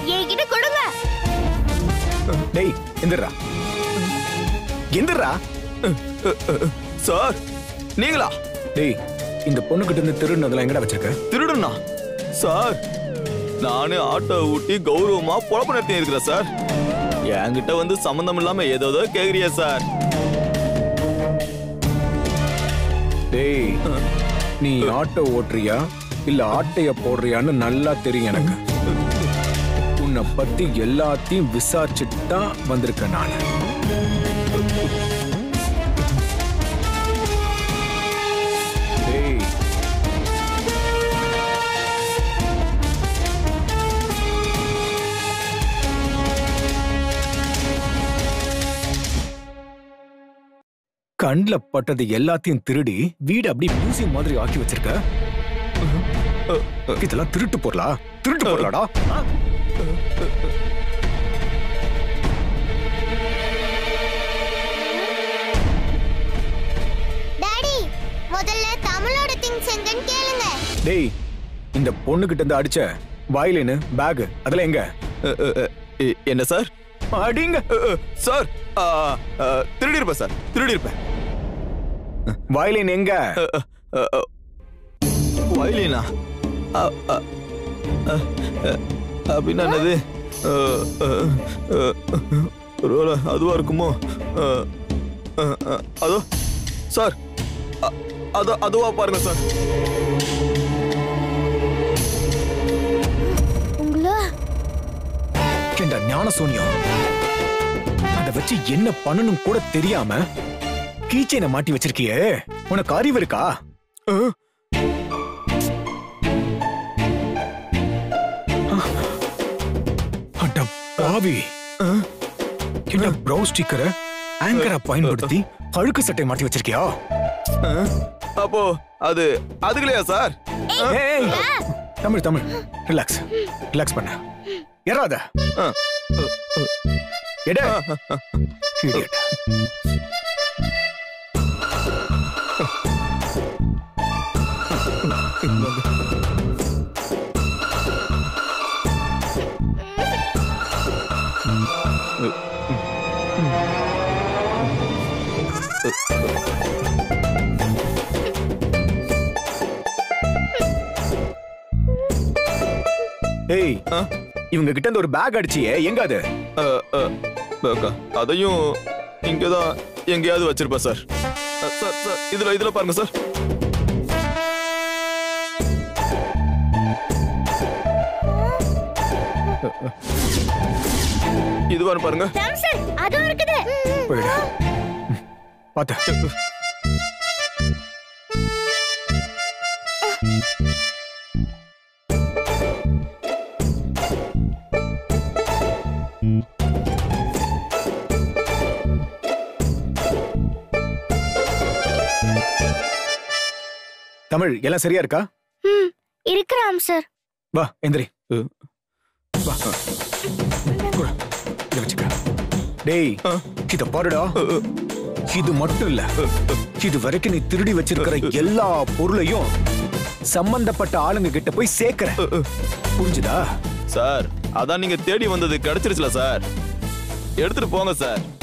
என்கிட்ட கொடுங்க டேய் எந்திரா எந்திரா சார் நீங்களா டேய் இந்த பொண்ணுகிட்ட இருந்து திருடுனதெல்லாம் எங்கடா வச்சிருக்க திருடுனா சார் நானு ஆட்டோ ஊட்டி கௌரவமா பொழப்பு நடத்தி இருக்கிறேன் சார் என்கிட்ட வந்து சம்மந்தம் இல்லாம ஏதோ கேக்குறியா சார் டேய் நீ ஆட்டோ ஓட்டுறியா இல்ல ஆட்டைய போடுறியான்னு நல்லா தெரியும் எனக்கு உன்னை பத்தி எல்லாத்தையும் விசாரிச்சுட்டு தான் வந்திருக்கேன் நான் டேய் கண்ல பட்டது எல்லாத்தையும் திருடி வீடு அப்படியே மியூசியம் மாதிரி ஆக்கி வச்சிருக்க இதெல்லாம் திருட்டு பொருளா திருட்டு பொருளாடா ஆ? டாடி முதல்ல தமிழோட திங்ஸ் எங்கன்னு கேளுங்க டேய் இந்த பொண்ணுகிட்ட இருந்து அடிச்ச வயலின் பேக் அதெல்லாம் எங்க அ, அ, அ, எ- என்ன சார் அடிங்க அ, அ, சார் ஆ, ஆ, திருடி இருப்பேன் சார் திருடி இருப்பேன் வயலின் எங்க வயலினா அ, அ, அ, அ, அப்படின்னா என்னது அ, அ, அ, ஒருவேளை அதுவா இருக்குமோ அ, அ, அ, அதோ சார் அ, அதோ அதுவா பாருங்க சார் உங்களா ஏண்டா ஞான சூன்யம் அதை வச்சு என்ன பண்ணணும் கூட தெரியாம கீச்சைனை மாட்டி வச்சிருக்கியே உனக்கு அறிவு இருக்கா ஆ? அட பாவி என்ன ப்ரௌ ஸ்டிக்கரை ஆங்கரா பயன்படுத்தி அழுக்கு சட்டை மாட்டி வச்சிருக்கியா அ, அப்போ அது அதுக்குலையா சார் ஏய் தமிழ் தமிழ் ரிலாக்ஸ் ரிலாக்ஸ் பண்ண ஏறாத அ, எட Idiot. ஏய் ஆ? இவங்க கிட்ட இருந்து ஒரு பேக் அடிச்சியே எங்க அது அ, அ, அக்கா, அதையும் இங்கதான் எங்கேயாவது வச்சிருப்பேன் சார் அ, சார் சார் இதுல இதுல பாருங்க சார் இதுவான்னு பாருங்க சாம்சன் அதுவும் இருக்குது போயிடு பார்த்து தமிழ் எல்லாம் சரியா இருக்கா ம் இருக்கிறாம் சார் வா எந்திரி அ, வா குடு. இதை வச்சுக்க டேய் ஆ. இத பாருடா இது மட்டும் இல்ல இது வரைக்கும் நீ திருடி வச்சிருக்கிற எல்லா பொருளையும் சம்பந்தப்பட்ட ஆளுங்க கிட்ட போய் சேர்க்கிற புரிஞ்சுதா சார் அதான் நீங்க தேடி வந்தது கிடைச்சிருச்சுல சார் எடுத்துட்டு போங்க சார்